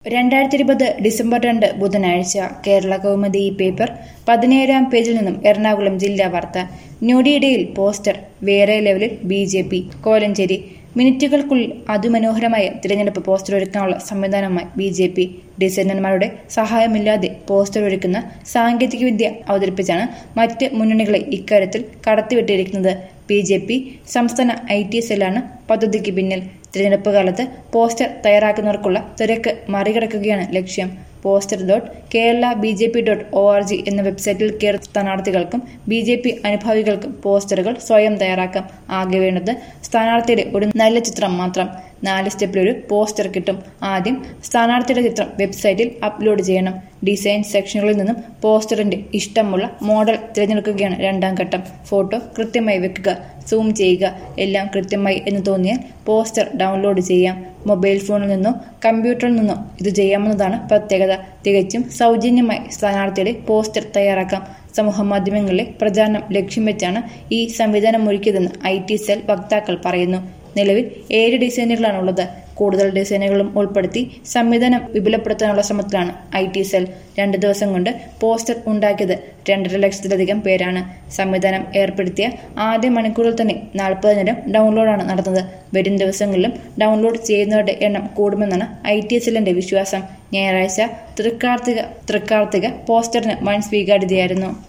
രണ്ടായിരത്തി ഇരുപത് ഡിസംബർ രണ്ട് ബുധനാഴ്ച കേരള കൗമുദി ഈ പേപ്പർ പതിനേഴാം പേജിൽ നിന്നും എറണാകുളം ജില്ലാ വാർത്ത ഞൊടിയിടയിൽ പോസ്റ്റർ വേറെ ലെവലിൽ ബി ജെ പി കോലഞ്ചേരി മിനിറ്റുകൾക്കുള്ളിൽ അതിമനോഹരമായ തിരഞ്ഞെടുപ്പ് പോസ്റ്റർ ഒരുക്കാനുള്ള സംവിധാനമായി ബി ജെ പി ഡിസൈനർമാരുടെ സഹായമില്ലാതെ പോസ്റ്റർ ഒരുക്കുന്ന സാങ്കേതികവിദ്യ അവതരിപ്പിച്ചാണ് മറ്റ് മുന്നണികളെ ഇക്കാര്യത്തിൽ കടത്തിവിട്ടിരിക്കുന്നത് ബി ജെ പി സംസ്ഥാന ഐ ടി സെല്ലാണ് പദ്ധതിക്ക് പിന്നിൽ തിരഞ്ഞെടുപ്പ് കാലത്ത് പോസ്റ്റർ തയ്യാറാക്കുന്നവർക്കുള്ള തിരക്ക് മറികടക്കുകയാണ് ലക്ഷ്യം poster dot Kerala B J P dot O R G എന്ന വെബ്സൈറ്റിൽ കയറി സ്ഥാനാർത്ഥികൾക്കും ബി ജെ പി അനുഭാവികൾക്കും പോസ്റ്ററുകൾ സ്വയം തയ്യാറാക്കാം ആകെ വേണ്ടത് സ്ഥാനാർത്ഥിയുടെ ഒരു നല്ല ചിത്രം മാത്രം നാല് സ്റ്റെപ്പിലൊരു പോസ്റ്റർ കിട്ടും ആദ്യം സ്ഥാനാർത്ഥിയുടെ ചിത്രം വെബ്സൈറ്റിൽ അപ്ലോഡ് ചെയ്യണം ഡിസൈൻ സെക്ഷനുകളിൽ നിന്നും പോസ്റ്ററിന്റെ ഇഷ്ടമുള്ള മോഡൽ തിരഞ്ഞെടുക്കുകയാണ് രണ്ടാം ഘട്ടം ഫോട്ടോ കൃത്യമായി വെക്കുക സൂം ചെയ്യുക എല്ലാം കൃത്യമായി എന്ന് തോന്നിയാൽ പോസ്റ്റർ ഡൗൺലോഡ് ചെയ്യാം മൊബൈൽ ഫോണിൽ നിന്നോ കമ്പ്യൂട്ടറിൽ നിന്നോ ഇത് ചെയ്യാവുന്നതാണ് പ്രത്യേകത തികച്ചും സൗജന്യമായി സ്ഥാനാർത്ഥിയുടെ പോസ്റ്റർ തയ്യാറാക്കാം സമൂഹ മാധ്യമങ്ങളിലെ പ്രചാരണം ലക്ഷ്യം വെച്ചാണ് ഈ സംവിധാനം ഒരുക്കിയതെന്ന് ഐ ടി സെൽ വക്താക്കൾ പറയുന്നു നിലവിൽ ഏഴ് ഡിസൈനുകളാണുള്ളത് കൂടുതൽ ഡിസൈനുകളും ഉൾപ്പെടുത്തി സംവിധാനം വിപുലപ്പെടുത്താനുള്ള ശ്രമത്തിലാണ് ഐ ടി സെൽ രണ്ട് ദിവസം കൊണ്ട് പോസ്റ്റർ ഉണ്ടാക്കിയത് രണ്ടര ലക്ഷത്തിലധികം പേരാണ് സംവിധാനം ഏർപ്പെടുത്തിയ ആദ്യ മണിക്കൂറിൽ തന്നെ നാൽപ്പതിനായിരം ഡൗൺലോഡാണ് നടന്നത് വരും ദിവസങ്ങളിലും ഡൗൺലോഡ് ചെയ്യുന്നവരുടെ എണ്ണം കൂടുമെന്നാണ് ഐ ടി സെല്ലിന്റെ വിശ്വാസം ഞായറാഴ്ച തൃക്കാർത്തിക തൃക്കാർത്തിക പോസ്റ്ററിന് വൻ സ്വീകാര്യതയായിരുന്നു